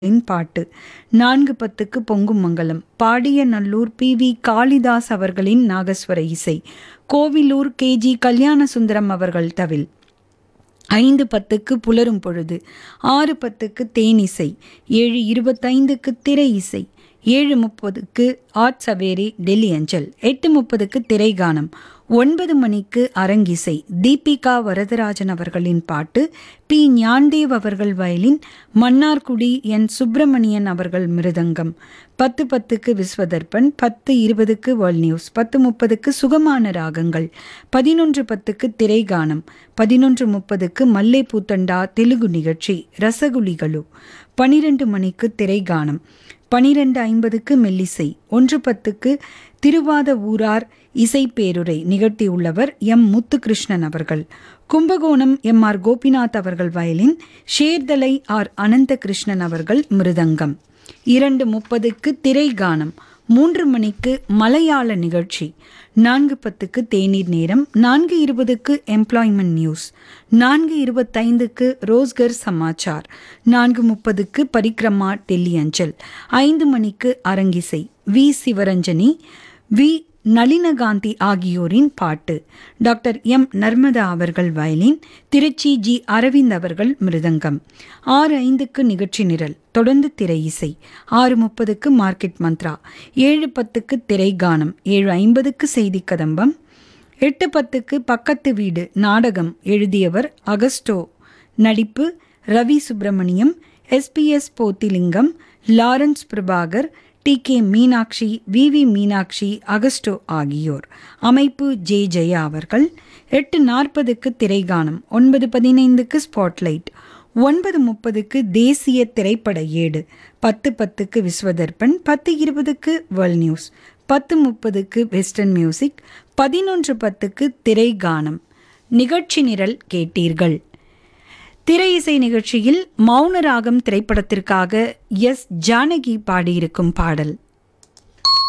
இன் பாட்டு நான்கு பத்துக்கு பொங்கும் மங்கலம் பாடிய நல்லூர் பி வி காளிதாஸ் அவர்களின் நாகஸ்வர இசை கோவிலூர் கே ஜி கல்யாணசுந்தரம் அவர்கள் தவில் ஐந்து பத்துக்கு புலரும் பொழுது ஆறு பத்துக்கு தேனிசை ஏழு இருபத்தைந்துக்கு திரை இசை ஏழு முப்பதுக்கு ஆட் சவேரி டெல்லி அஞ்சல் எட்டு முப்பதுக்கு திரைகானம் ஒன்பது மணிக்கு அரங்கிசை தீபிகா வரதராஜன் அவர்களின் பாட்டு பி ஞான்தேவ் அவர்கள் வயலின் மன்னார்குடி என் சுப்பிரமணியன் அவர்கள் மிருதங்கம் பத்து பத்துக்கு விஸ்வதர்பன் பத்து இருபதுக்கு வேர்ல்ட் நியூஸ் பத்து முப்பதுக்கு சுகமான ராகங்கள் பதினொன்று பத்துக்கு திரைகானம் பதினொன்று முப்பதுக்கு மல்லை பூத்தண்டா தெலுங்கு நிகழ்ச்சி ரசகுலிகளு பனிரெண்டு மணிக்கு திரைகானம் பனிரெண்டு ஐம்பதுக்கு மெல்லிசை ஒன்று பத்துக்கு திருவாத ஊரார் இசைப்பேருரை நிகழ்த்தியுள்ளவர் எம் முத்துகிருஷ்ணன் அவர்கள் கும்பகோணம் எம் ஆர் கோபிநாத் அவர்கள் வயலின் ஷேர்தலை ஆர் அனந்தகிருஷ்ணன் அவர்கள் மிருதங்கம் இரண்டு முப்பதுக்கு திரைகானம் மூன்று மணிக்கு மலையாள நிகழ்ச்சி நான்கு பத்துக்கு தேநீர் நேரம் நான்கு இருபதுக்கு எம்ப்ளாய்மெண்ட் நியூஸ் நான்கு இருபத்தைந்துக்கு ரோஸ்கர் சமாச்சார் நான்கு முப்பதுக்கு பரிக்ரமா டெல்லி அஞ்சல் ஐந்து மணிக்கு அரங்கிசை வி சிவரஞ்சனி வி நளினகாந்தி ஆகியோரின் பாட்டு டாக்டர் எம் நர்மதா அவர்கள் வயலின் திருச்சி ஜி அரவிந்த் அவர்கள் மிருதங்கம் ஆறு ஐந்துக்கு நிகழ்ச்சி நிரல் தொடர்ந்து திரை இசை ஆறு முப்பதுக்கு மார்க்கெட் மந்த்ரா ஏழு பத்துக்கு திரைகானம் ஏழு ஐம்பதுக்கு செய்தி கதம்பம் எட்டு பத்துக்கு பக்கத்து வீடு நாடகம் எழுதியவர் அகஸ்டோ நடிப்பு Ravi Subramaniam SPS Pothilingam Lawrence Prabhakar T K Meenakshi V V Meenakshi Augusto ஆகியோர் அமைப்பு ஜே ஜெயா அவர்கள் எட்டு நாற்பதுக்கு திரைகானம் ஒன்பது பதினைந்துக்கு ஸ்பாட்லைட் ஒன்பது முப்பதுக்கு தேசிய திரைப்பட ஏடு பத்து பத்துக்கு விஸ்வதர்பன் பத்து இருபதுக்கு வேர்ல்ட் நியூஸ் பத்து முப்பதுக்கு வெஸ்டர்ன் மியூசிக் பதினொன்று பத்துக்கு திரைகானம் நிகழ்ச்சி நிரல் கேட்டீர்கள் திரை இசை நிகழ்ச்சியில் மௌன ராகம் திரைப்படத்திற்காக எஸ் ஜானகி பாடியிருக்கும் பாடல்